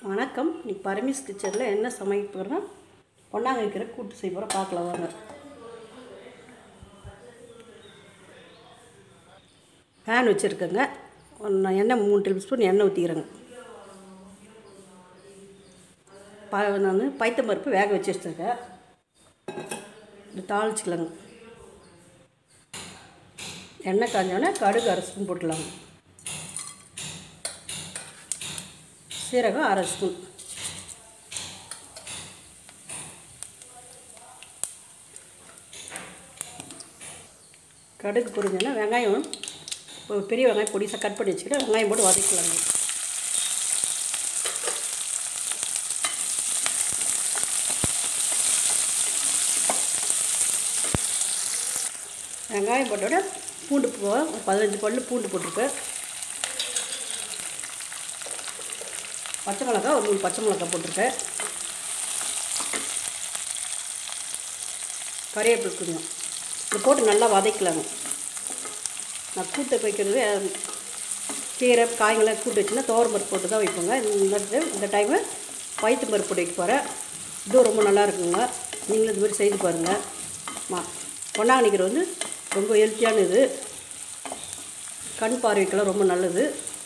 வணக்கம் இன்னைக்கு பரமேஸ் கிச்சனில் என்ன சமைக்க போகிறோம் பொன்னாங்க வைக்கிற கூட்டு செய்ய போகிறோம் பார்க்கலாம் வாங்க பேன் வச்சுருக்கேங்க நான் எண்ணெய் மூணு டேபிள் ஸ்பூன் எண்ணெய் ஊற்றிக்கிறேங்க ப நான் பைத்தம் பருப்பு வேக வச்சு வச்சுருக்கேன் இது தாளிச்சிக்கலாங்க எண்ணெய் காஞ்சோடனே கடுகு அரை ஸ்பூன் போட்டுக்கலாங்க சீரகம் அரை ஸ்பூன் கடுகு பொரிஞ்சோன்னா வெங்காயம் ஒரு பெரிய வெங்காயம் பொடிசாக கட் பண்ணி வச்சுக்கிட்டு வெங்காயம் போட்டு வதக்கலாங்க வெங்காயம் போட்டோட பூண்டு போ ஒரு பதினஞ்சு பல்லு பூண்டு போட்டிருக்கேன் பச்சை மிளகா ஒரு மூணு பச்சை மிளகா போட்டிருக்கேன் கறிவேப்பிலை கொஞ்சம் இது போட்டு நல்லா வதக்கலாங்க நான் கூட்டை வைக்கிறது கீரை காய்களாம் கூட்டு வச்சுன்னா தோரம் பருப்பு போட்டு தான் வைப்போங்க இந்த இந்த டைமு வயிற்று பருப்பு போட்டு வைக்க போகிறேன் இதுவும் ரொம்ப நல்லா இருக்குங்க நீங்களும் இது மாதிரி செய்து பாருங்கள் மா பொன்னாங்கண்ணிக்கிற வந்து ரொம்ப ஹெல்த்தியான இது கண் பார்வைக்கெல்லாம் ரொம்ப நல்லது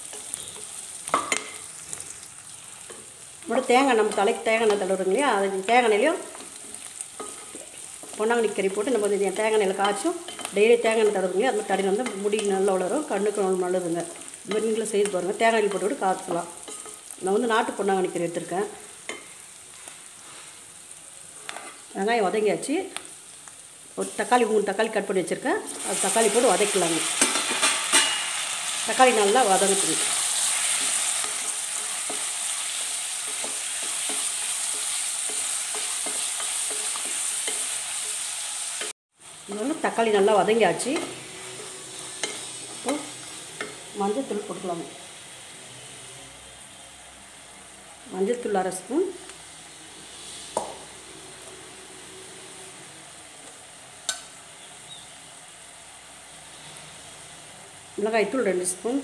அப்புறம் தேங்காய் நம்ம தலைக்கு தேங்காய் எண்ணெய் தடவுறோங்க இல்லையா அது தேங்காய் எண்ணெயிலையும் பொன்னாங்கண்ணி கறி போட்டு நம்ம இது தேங்காய் எண்ணெயில் காய்ச்சும் டெய்லி தேங்காய் எண்ணெய் தடவுங்க அது மாதிரி தடி வந்து முடி நல்லா வளரும் கண்ணுக்கு ரொம்ப நல்லதுங்க இது மாதிரி நீங்களும் செய்து பாருங்கள் தேங்காய் எண்ணெய் போட்டு விட்டு காய்ச்சலாம் நான் வந்து நாட்டு பொன்னாங்கண்ணி கறி எடுத்திருக்கேன் வெங்காயம் வதங்கியாச்சு ஒரு தக்காளி மூணு தக்காளி கட் பண்ணி வச்சுருக்கேன் அது தக்காளி போட்டு வதக்கலாங்க தக்காளி நல்லா வதங்குతుంది இது வந்து தக்காளி நல்லா வதங்கியாச்சு இப்போ மஞ்சள் தூள் போட்டுக்கலாங்க மஞ்சள் தூள் அரை ஸ்பூன் மிளகாய்த்தூள் ரெண்டு ஸ்பூன்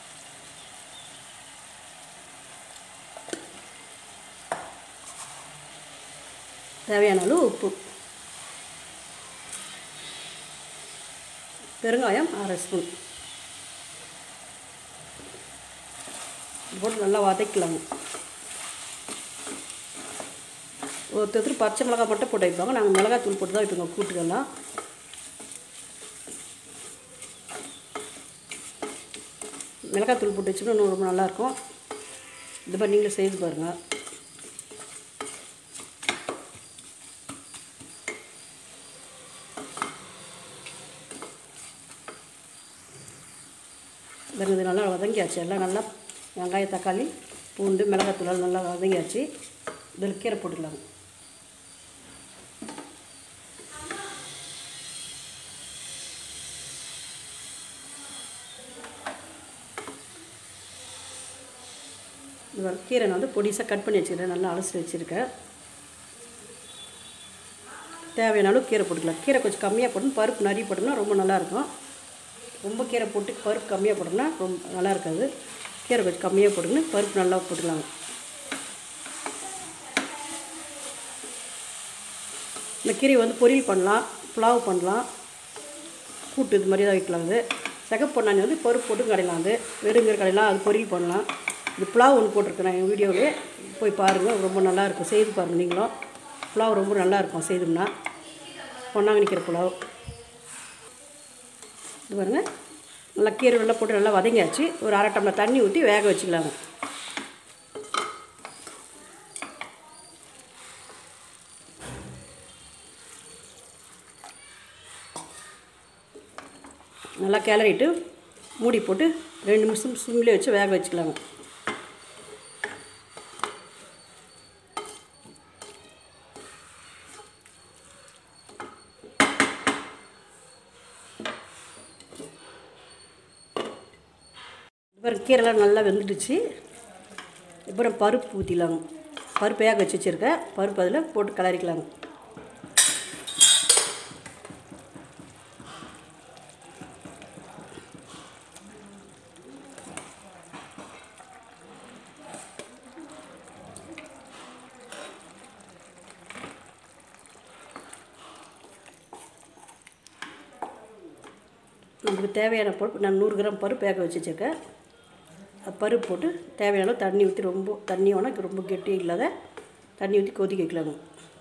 தேவையான அளவு உப்பு பெருங்காயம் அரை ஸ்பூன் போட்டு நல்லா வதக்கலாங்க ஒருத்தர் பச்சை மிளகா மட்டும் போட்டு வைப்பாங்க நாங்கள் மிளகாய் தூள் போட்டு தான் வைப்போங்க கூட்டுக்கெல்லாம் மிளகாய் தூள் போட்டு வச்சுன்னா இன்னும் ரொம்ப நல்லாயிருக்கும் இது மாதிரி நீங்களும் செய்து பாருங்கள் இது நல்லா வதங்கியாச்சு எல்லாம் நல்லா வெங்காய தக்காளி பூண்டு மிளகாத்தூள் நல்லா வதங்கியாச்சு இதில் கீரை போட்டுக்கலாங்க இது வர கீரை நான் வந்து பொடிசாக கட் பண்ணி வச்சுக்கிறேன் நல்லா அலசி வச்சுருக்கேன் தேவையான அளவு கீரை போட்டுக்கலாம் கீரை கொஞ்சம் கம்மியாக போடணும் பருப்பு நிறைய போட்டோம்னா ரொம்ப நல்லாயிருக்கும் ரொம்ப கீரை போட்டு பருப்பு கம்மியாக போட்டோம்னா ரொம்ப நல்லா இருக்காது கீரை கொஞ்சம் கம்மியாக போட்டுக்கணும் பருப்பு நல்லா போட்டுக்கலாங்க இந்த கீரை வந்து பொரியல் பண்ணலாம் புலாவ் பண்ணலாம் கூட்டு இது மாதிரி தான் வைக்கலாம் அது சிகப்பு பொன்னாணி வந்து பருப்பு போட்டு கடையலாம் அது வெறுங்கிற கடையலாம் அது பொரியல் பண்ணலாம் இது புலாவ் ஒன்று போட்டிருக்கேன் நான் என் வீடியோவிலே போய் பாருங்கள் ரொம்ப நல்லாயிருக்கும் செய்து பாருங்கள் நீங்களும் புலாவ் ரொம்ப நல்லாயிருக்கும் செய்தோம்னா பொன்னாங்க நிற்கிற புலாவ் இது பாருங்கள் நல்லா கீரை வெள்ளை போட்டு நல்லா வதங்கியாச்சு ஒரு அரை டம்ளர் தண்ணி ஊற்றி வேக வச்சுக்கலாங்க நல்லா கிளறிட்டு மூடி போட்டு ரெண்டு நிமிஷம் சிம்மில் வச்சு வேக வச்சுக்கலாங்க இப்போ கீரைலாம் நல்லா வெந்துடுச்சு இப்போ நம்ம பருப்பு ஊற்றிடலாங்க பருப்பு வேக வச்சு வச்சுருக்கேன் பருப்பு அதில் போட்டு கிளறிக்கலாங்க நமக்கு தேவையான பருப்பு நான் நூறு கிராம் பருப்பு வேக வச்சு வச்சுருக்கேன் அது பருப்பு போட்டு தேவையான அளவு தண்ணி ஊற்றி ரொம்ப தண்ணி வேணால் ரொம்ப கெட்டி இல்லாத தண்ணி ஊற்றி கொதிக்க வைக்கலாங்க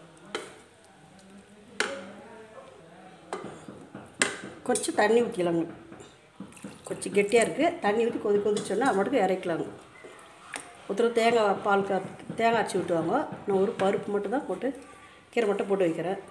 கொஞ்சம் தண்ணி ஊற்றிக்கலாங்க கொஞ்சம் கெட்டியாக இருக்குது தண்ணி ஊற்றி கொதி கொதிச்சோன்னா அது மட்டும் இறக்கலாங்க ஒருத்தர் தேங்காய் பால் கா தேங்காய் அரைச்சி விட்டுவாங்க நான் ஒரு பருப்பு மட்டும் தான் போட்டு கீரை மட்டும் போட்டு வைக்கிறேன்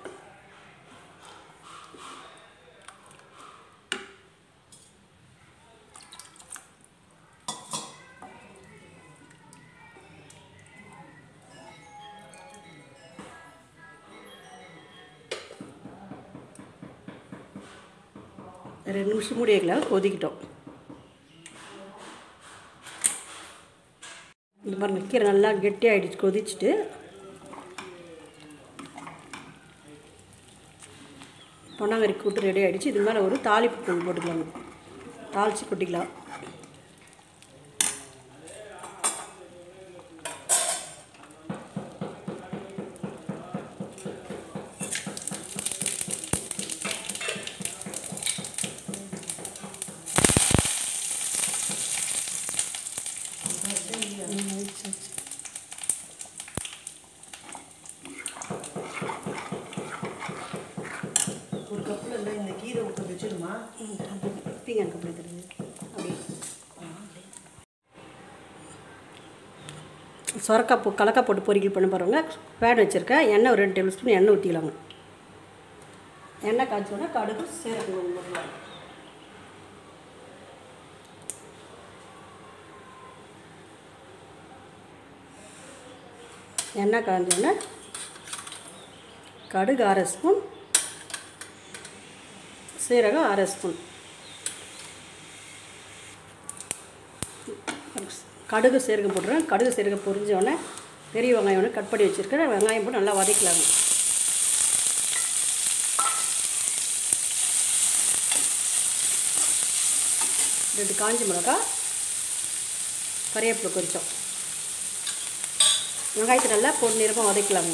ரெண்டு நிமிஷம் மூடி வைக்கலாம் கொதிக்கிட்டோம் இந்த பாருங்க கீரை நல்லா கெட்டியாகிடுச்சு கொதிச்சுட்டு பொன்னாங்கரி கூட்டு ரெடி ஆகிடுச்சு இது மேலே ஒரு தாளிப்பு தூள் போட்டுக்கலாங்க தாளித்து கொட்டிக்கலாம் ஒரு கப்பில் இல்லை இந்த கீரை விட்டு வச்சிருமா பீங்கான் கப்படி தருது அப்படி சொரக்காய் போ கலக்காய் போட்டு பொரியல் பண்ண போகிறவங்க பேன் வச்சுருக்கேன் எண்ணெய் ஒரு ரெண்டு டேபிள் ஸ்பூன் எண்ணெய் ஊற்றிக்கலாங்க எண்ணெய் காய்ச்சோன்னா கடுகு சீரகம் போடலாம் எண்ணெய் காய்ஞ்சோன்னே கடுகு அரை ஸ்பூன் சீரகம் அரை ஸ்பூன் கடுகு சீரகம் போட்டுறேன் கடுகு சீரகம் பொரிஞ்சோடனே பெரிய வெங்காயம் ஒன்று கட் பண்ணி வச்சுருக்கேன் வெங்காயம் போட்டு நல்லா வதக்கலாங்க ரெண்டு காஞ்சி மிளகா கறிவேப்பிலை கொஞ்சம் வெங்காயத்தை நல்லா பொன் நிறமாக வதக்கலாங்க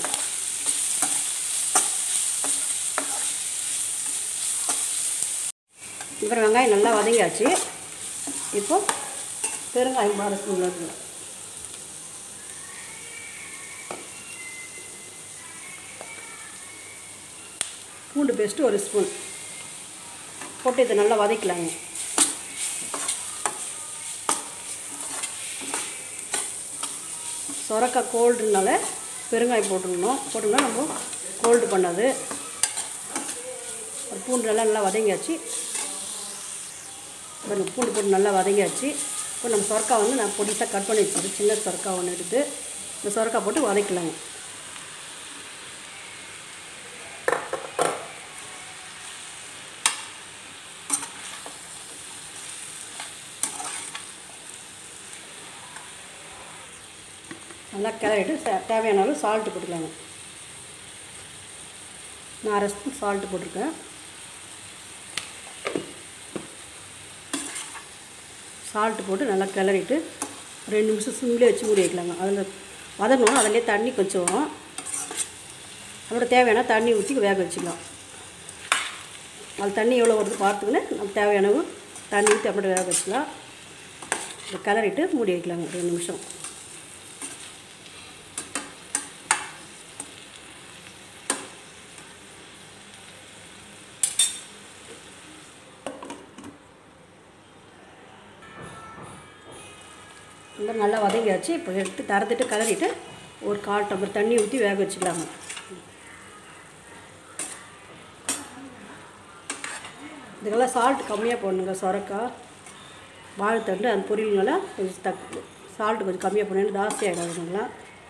இப்போ வெங்காயம் நல்லா வதங்கியாச்சு இப்போ பெருங்காயம் பாரு ஸ்பூனில் இருக்கு பூண்டு பேஸ்ட்டு ஒரு ஸ்பூன் போட்டு இதை நல்லா வதக்கலாங்க சொரக்காய் கோல்டுனால பெருங்காயம் போட்டுக்கணும் போட்டோம்னா நம்ம கோல்டு பண்ணாது ஒரு பூண்டு நல்லா நல்லா வதங்கியாச்சு பாருங்க பூண்டு போட்டு நல்லா வதங்கியாச்சு இப்போ நம்ம சொரக்காய் வந்து நான் பொடிசாக கட் பண்ணி வச்சுருக்கேன் சின்ன சொரக்காய் ஒன்று எடுத்து இந்த சொரக்காய் போட்டு வதக்கலாங்க நல்லா கிளறிட்டு ச- தேவையான அளவு சால்ட்டு போட்டுக்கலாங்க நான் அரை ஸ்பூன் சால்ட்டு போட்டிருக்கேன் சால்ட்டு போட்டு நல்லா கிளறிட்டு ரெண்டு நிமிஷம் சிம்லேயே வச்சு மூடி வைக்கலாங்க அதில் வதங்கணும் அதிலே தண்ணி கொஞ்சம் வரும். அதோட தேவையான தண்ணி ஊற்றி வேக வச்சுக்கலாம் அது தண்ணி எவ்வளோ வருது பார்த்துக்கின்னு நம்ம தேவையான அளவு தண்ணி ஊற்றி அப்படியே வேக வச்சுக்கலாம் இதை கிளறிட்டு மூடி வைக்கலாங்க ரெண்டு நிமிஷம் இந்த மாதிரி நல்லா வதங்கியாச்சு இப்போ எடுத்து தரத்துட்டு கிளறிட்டு ஒரு கால் டம்ளர் தண்ணி ஊற்றி வேக வச்சுக்கலாங்க இதுக்கெல்லாம் சால்ட் கம்மியாக போடணுங்க சொரக்காய் வாழைத்தண்டு அந்த பொரியலுங்கெல்லாம் கொஞ்சம் தக் சால்ட்டு கொஞ்சம் கம்மியாக போடணும் ஜாஸ்தி ஆகிடாதுங்களா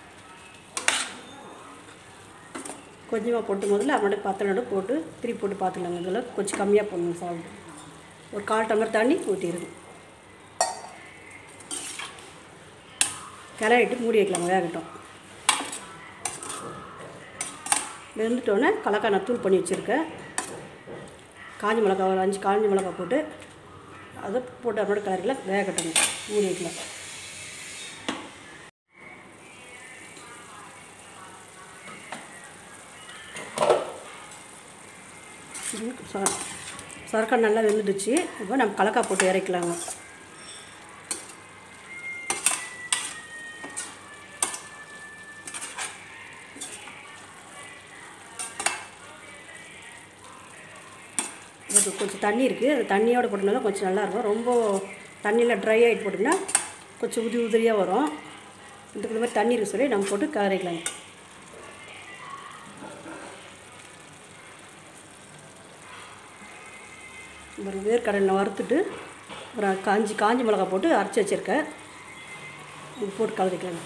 கொஞ்சமாக போட்டு முதல்ல அப்படியே பத்தலோட போட்டு திருப்பி போட்டு பார்த்துக்கலாங்க இதெல்லாம் கொஞ்சம் கம்மியாக போடணும் சால்ட் ஒரு கால் டம்ளர் தண்ணி ஊற்றிடுங்க கிளறிட்டு மூடி வைக்கலாம் வேகட்டும் வெந்துட்டோன்னே கலக்காய் நான் தூள் பண்ணி வச்சுருக்கேன் காஞ்சி மிளகா ஒரு அஞ்சு காஞ்சி மிளகா போட்டு அதை போட்டு அப்படியே கிளறிக்கலாம் வேகட்டும் மூடி வைக்கலாம் இது சா- சொரக்காய் நல்லா வெந்துடுச்சு இப்போ நம்ம கலக்காய் போட்டு இறக்கலாங்க இதுக்கு கொஞ்சம் தண்ணி இருக்குது அந்த தண்ணியோட போட்டனால கொஞ்சம் நல்லாயிருக்கும் ரொம்ப தண்ணியில் ட்ரை ஆகிட்டு போட்டிங்கன்னா கொஞ்சம் உதிரி உதிரியாக வரும் இதுக்கு இந்த மாதிரி தண்ணி இருக்கு சொல்லி நம்ம போட்டு கரைக்கலாங்க ஒரு வேர்க்கடலை வறுத்துட்டு அப்புறம் காஞ்சி காஞ்சி மிளகா போட்டு அரைச்சி வச்சுருக்கேன் இது போட்டு கலரிக்கலாங்க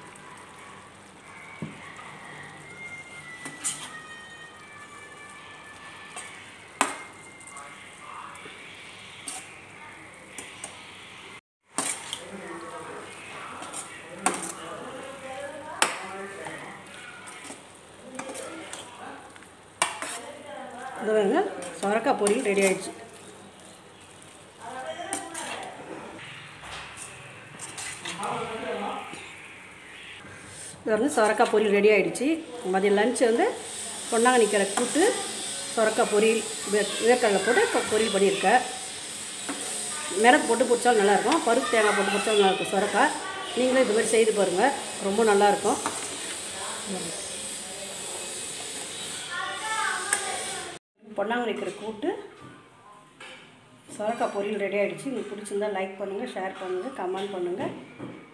இது பாருங்க சொரக்காய் பொரியல் ரெடி ஆயிடுச்சு இது வந்து சொரக்காய் பொரியல் ரெடி ஆயிடுச்சு மதியம் லஞ்ச் வந்து பொன்னாங்கண்ணி கீரை கூட்டு சொரக்காய் பொரியல் வே- வேர்க்கடலை போட்டு இப்போ பொரியல் பண்ணியிருக்கேன் மிளகு போட்டு பிடிச்சாலும் நல்லாயிருக்கும் பருப்பு தேங்காய் போட்டு பிடிச்சாலும் நல்லாயிருக்கும் சொரக்காய் நீங்களும் இது மாதிரி செய்து பாருங்கள் ரொம்ப நல்லாயிருக்கும் பொன்னாங்கண்ணி கீரை கூட்டு சொரக்காய் பொரியல் ரெடி ஆகிடுச்சு உங்களுக்கு பிடிச்சிருந்தா லைக் பண்ணுங்கள் ஷேர் பண்ணுங்கள் கமெண்ட் பண்ணுங்கள்